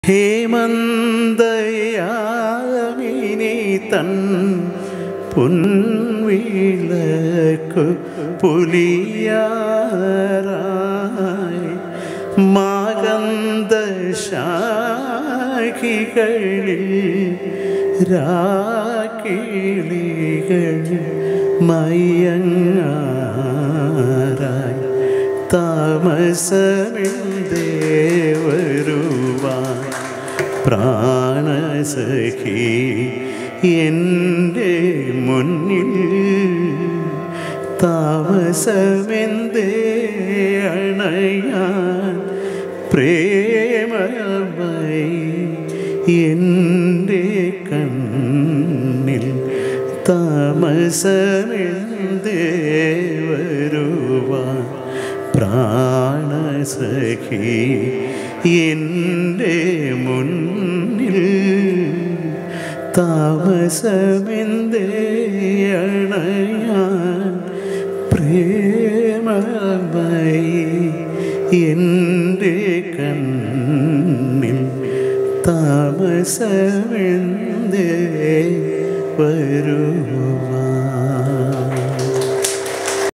ഹേമന്തയാമിനി തൻ പൊൻവിളക്കു പുലിയാറായി മാകന്ദശാഖികളിൽ രാക്കിളികൾ മയങ്ങാറായി താമസമെന്തേ വരുവാൻ പ്രാണസഖി എൻ്റെ മുന്നിൽ താമസമെന്തേ അണയാൻ പ്രേമമായി എൻ്റെ കണ്ണിൽ താമസമെന്തേ വരുവാൻ പ്രാണസഖി എൻ്റെ മുന്നിൽ താമസമെന്തേ അണയാൻ പ്രേമമായി എൻ്റെ കണ്ണിൽ താമസമെന്തേ വരുവാൻ